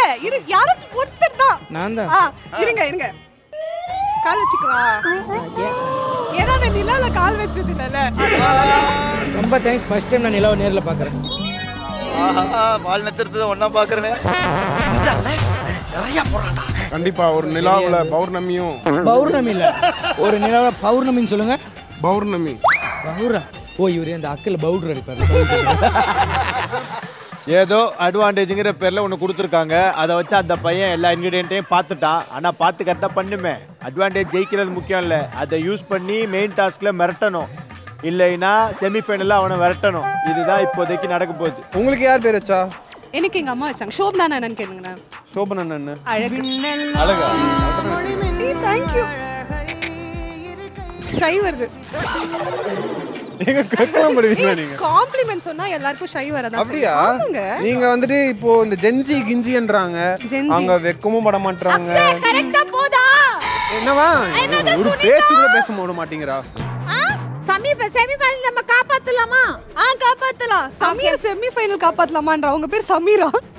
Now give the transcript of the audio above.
இரு யாராச்சும் ஒருத்தர் தான் நான் தான் ஆ இருங்க இருங்க கால் வச்சுக்கவா ஏன்னா நான் நிலால கால் வச்சது இல்லைல்ல ரொம்ப தேங்க்ஸ் ஃபர்ஸ்ட் டைம் நான் நிலாவை நேரில் பார்க்குறேன் ஆஹா வால் நட்சத்திரத்தை ஒண்ணா பாக்குறேன் கண்டிப்பா ஒரு நிலாவுல பௌர்ணமியும் பௌர்ணமி இல்லை ஒரு நிலாவில் பௌர்ணமின்னு சொல்லுங்க பௌர்ணமி பௌரா ஓ இவர் அந்த அக்கில் பவுடர் அடிப்பார் ஏதோ அட்வான்டேஜ்ங்கிற பேர்ல ஒன்று கொடுத்துருக்காங்க அதை வச்சு அந்த பையன் எல்லா இன்கிரியன்ட்டையும் பார்த்துட்டான் ஆனால் பார்த்து கரெக்டாக பண்ணுமே அட்வான்டேஜ் ஜெயிக்கிறது முக்கியம் இல்லை அதை யூஸ் பண்ணி மெயின் டாஸ்க்ல மிரட்டணும் இல்லைன்னா செமிஃபைனலில் அவனை விரட்டணும் இதுதான் இப்போதைக்கு நடக்க போகுது உங்களுக்கு யார் பேர் வச்சா எனக்கு எங்க அம்மா வச்சாங்க ஷோப்னா என்னன்னு கேளுங்கண்ணா சோபனன் அண்ணன் அழகு அழகா தேங்க்யூ ஷை வருது நீங்க கேட்கலாம் படுவீங்களா நீங்க காம்ப்ளிமெண்ட் சொன்னா எல்லாருக்கும் ஷை வரதா அப்படியா ஆமாங்க நீங்க வந்துட்டு இப்போ இந்த ஜென்ஜி கிஞ்சின்றாங்க Gen Z. அவங்க வெக்கமும் பட மாட்டாங்க கரெக்டா போதா என்னவா ஒரு பேச்சு கூட பேச விட மாட்டேங்கிறா செமி செமி ஃபைனல் நம்ம காப்பாத்தலாமா ஆ காப்பாத்தலாம் சமீர் செமி ஃபைனல் காப்பாத்தலாமான்ற அவங்க பேர் சமீரா